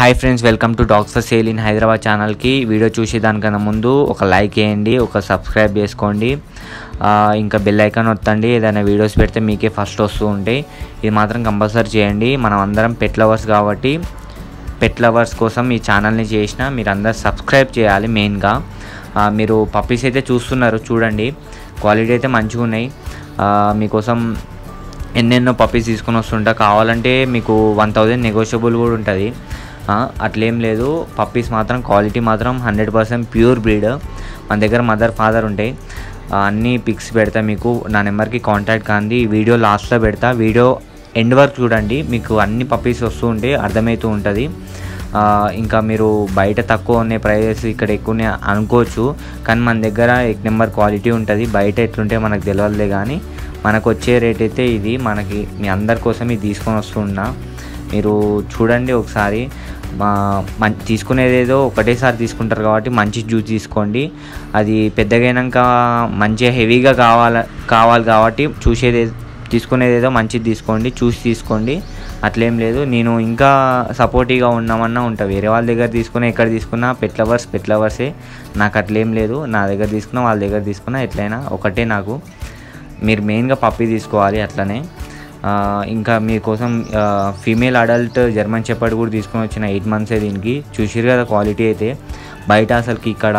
hi friends welcome to dogs for sale in Hyderabad ఛానల్కి video చూసే దానికన్నా ముందు ఒక లైక్ వేయండి ఒక సబ్స్క్రైబ్ చేసుకోండి ఆ, ఇంకా బెల్ ఐకాన్ వత్తండి ఏదైనా వీడియోస్ పెడితే మీకే ఫస్ట్ వస్తూ ఉంటాయి ఇది మాత్రం కంపల్సరీ చేయండి మనం అందరం పెట్ లవర్స్ కాబట్టి పెట్ లవర్స్ కోసం ఈ ఛానల్ని చేసిన మీరు అందరు సబ్స్క్రైబ్ చేయాలి మెయిన్గా ఆ, మీరు పప్పీస్ అయితే చూస్తున్నారు చూడండి క్వాలిటీ అయితే మంచిగా ఉన్నాయి ఆ, మీకోసం ఎన్నెన్నో పప్పీస్ తీసుకొని వస్తుంటా కావాలంటే మీకు వన్ థౌజండ్ నెగోషియబుల్ కూడా ఉంటుంది ఆ, అట్లేం లేదు పప్పీస్ మాత్రం క్వాలిటీ మాత్రం హండ్రెడ్ పర్సెంట్ ప్యూర్ బ్రీడ్ మన దగ్గర మదర్ ఫాదర్ ఉంటాయి ఆ, అన్ని పిక్స్ పెడతా మీకు నా నెంబర్కి కాంటాక్ట్ కాండి ఈ వీడియో లాస్ట్లో పెడతా వీడియో ఎండ్ వరకు చూడండి మీకు అన్ని పప్పీస్ వస్తూ ఉంటే అర్థమవుతూ ఉంటుంది ఆ, ఇంకా మీరు బయట తక్కువ ఉన్నాయి ప్రైజెస్ ఇక్కడ ఎక్కువనే అనుకోవచ్చు కానీ మన దగ్గర ఎక్ నెంబర్ క్వాలిటీ ఉంటుంది బయట ఎట్లుంటే మనకు తెలియదులే కానీ మనకు వచ్చే రేట్ అయితే ఇది మనకి మీ అందరి కోసం ఇది తీసుకొని వస్తున్నా మీరు చూడండి ఒకసారి మా మం తీసుకునేది ఏదో ఒకటేసారి తీసుకుంటారు కాబట్టి మంచి జ్యూస్ తీసుకోండి అది పెద్దగైనాక మంచిగా హెవీగా కావాలి కావాలి కాబట్టి చూసేది తీసుకునేది ఏదో మంచిది తీసుకోండి చూసి తీసుకోండి అట్లేం లేదు నేను ఇంకా సపోర్టివ్గా ఉన్నామన్నా ఉంటా వేరే వాళ్ళ దగ్గర తీసుకున్నా ఎక్కడ తీసుకున్నా పెట్ లవర్స్ పెట్ లవర్సే నాకు అట్లేం లేదు నా దగ్గర తీసుకున్నా వాళ్ళ దగ్గర తీసుకున్నా ఎట్లయినా ఒకటే నాకు మీరు మెయిన్గా పప్పి తీసుకోవాలి అట్లనే ఆ, ఇంకా మీకోసం ఫీమేల్ అడల్ట్ జర్మన్ చెప్పాడు కూడా తీసుకొని వచ్చిన ఎయిట్ మంత్సే దీనికి చూసిరు కదా క్వాలిటీ అయితే బయట అసలుకి ఇక్కడ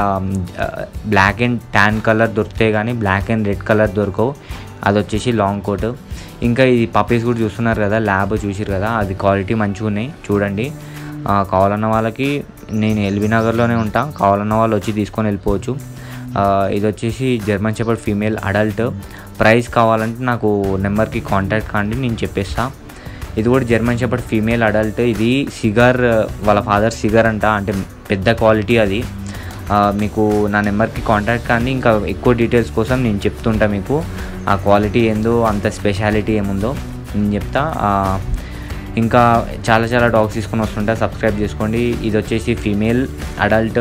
బ్లాక్ అండ్ ట్యాన్ కలర్ దొరుకుతాయి కానీ బ్లాక్ అండ్ రెడ్ కలర్ దొరకవు అది వచ్చేసి లాంగ్ కోట్ ఇంకా ఈ పప్పీస్ కూడా చూస్తున్నారు కదా ల్యాబ్ చూసిరు కదా అది క్వాలిటీ మంచిగా ఉన్నాయి చూడండి ఆ, కావాలన్న వాళ్ళకి నేను ఎల్బీ నగర్లోనే ఉంటా కావాలన్న వాళ్ళు వచ్చి తీసుకొని వెళ్ళిపోవచ్చు ఆ, ఇది వచ్చేసి German shepherd female adult price కావాలంటే నాకు నెంబర్కి కాంటాక్ట్ కాండి నేను చెప్పేస్తా ఇది కూడా జర్మన్ షెపర్డ్ ఫీమేల్ అడల్ట్ ఇది సిగర్ వాళ్ళ ఫాదర్ సిగర్ అంట అంటే పెద్ద క్వాలిటీ అది ఆ, మీకు నా నెంబర్కి కాంటాక్ట్ కానీ ఇంకా ఎక్కువ డీటెయిల్స్ కోసం నేను చెప్తుంటా మీకు ఆ క్వాలిటీ ఏందో అంత స్పెషాలిటీ ఏముందో నేను చెప్తా ఆ, ఇంకా చాలా చాలా డాగ్స్ తీసుకొని వస్తుంటా సబ్స్క్రైబ్ చేసుకోండి ఇది వచ్చేసి ఫీమేల్ అడల్ట్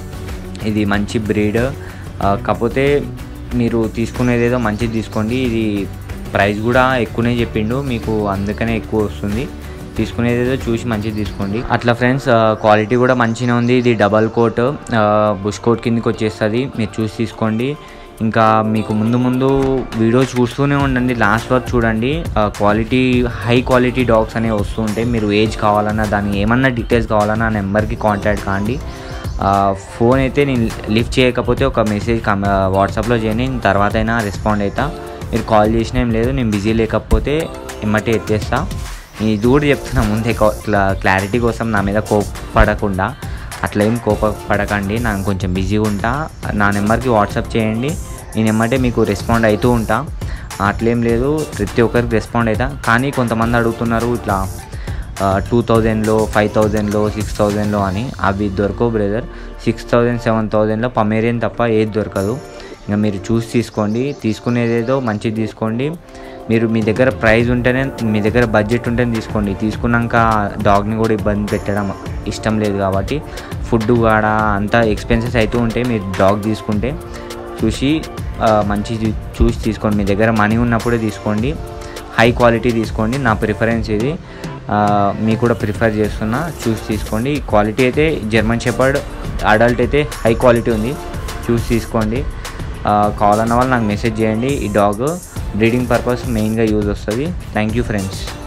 ఇది మంచి బ్రీడ్ కాకపోతే మీరు తీసుకునేది ఏదో మంచిది తీసుకోండి ఇది ప్రైస్ కూడా ఎక్కువనే చెప్పిండు మీకు అందుకనే ఎక్కువ వస్తుంది తీసుకునేది ఏదో చూసి మంచిది తీసుకోండి అట్లా ఫ్రెండ్స్ క్వాలిటీ కూడా మంచిగా ఉంది ఇది డబల్ కోట్ బుష్ కోట్ కిందకి వచ్చేస్తుంది మీరు చూసి తీసుకోండి ఇంకా మీకు ముందు ముందు వీడియో చూస్తూనే ఉండండి లాస్ట్ వరకు చూడండి క్వాలిటీ హై క్వాలిటీ డాగ్స్ అనేవి వస్తూ ఉంటాయి మీరు ఏజ్ కావాలన్నా దానికి ఏమన్నా డీటెయిల్స్ కావాలన్నా ఆ నెంబర్కి కాంటాక్ట్ కాండి ఆ, ఫోన్ అయితే నేను లిఫ్ట్ చేయకపోతే ఒక మెసేజ్ కమ్ వాట్సాప్లో చేయండి నేను తర్వాత అయినా రెస్పాండ్ అవుతా మీరు కాల్ చేసినా ఏం లేదు నేను బిజీ లేకపోతే ఎమ్మటే ఎత్తేస్తా నేను ఇది కూడా చెప్తున్నా ముందే కా- క్లా క్లారిటీ కోసం నా మీద కోపపడకుండా అట్లా ఏం కోపపడకండి నాకు కొంచెం బిజీగా ఉంటా నా నెంబర్కి వాట్సాప్ చేయండి నేను ఎమ్మటే మీకు రెస్పాండ్ అవుతూ ఉంటా అట్లేం లేదు ప్రతి ఒక్కరికి రెస్పాండ్ అవుతా కానీ కొంతమంది అడుగుతున్నారు ఇట్లా టూ థౌజండ్లో ఫైవ్ థౌజండ్లో సిక్స్ థౌజండ్లో అని అవి దొరకవు బ్రదర్ సిక్స్ థౌజండ్ సెవెన్ థౌజండ్లో పమేరియన్ తప్ప ఏది దొరకదు ఇంకా మీరు చూసి తీసుకోండి తీసుకునేదేదో మంచిది తీసుకోండి మీరు మీ దగ్గర ప్రైస్ ఉంటేనే మీ దగ్గర బడ్జెట్ ఉంటేనే తీసుకోండి తీసుకున్నాక డాగ్ని కూడా ఇబ్బంది పెట్టడం ఇష్టం లేదు కాబట్టి ఫుడ్ కాడ అంతా ఎక్స్పెన్సెస్ అవుతూ ఉంటాయి మీరు డాగ్ తీసుకుంటే చూసి ఆ, మంచి చూసి తీసుకోండి మీ దగ్గర మనీ ఉన్నప్పుడే తీసుకోండి హై క్వాలిటీ తీసుకోండి నా ప్రిఫరెన్స్ ఇది ఆ, మీకు కూడా ప్రిఫర్ చేస్తున్నా చూసి తీసుకోండి క్వాలిటీ అయితే జర్మన్ షెపర్డ్ అడల్ట్ అయితే హై క్వాలిటీ ఉంది చూసి తీసుకోండి ఆ, కావాలన్న వాళ్ళు నాకు మెసేజ్ చేయండి ఈ డాగ్ బ్రీడింగ్ పర్పస్ మెయిన్గా యూజ్ వస్తుంది థ్యాంక్ యూ ఫ్రెండ్స్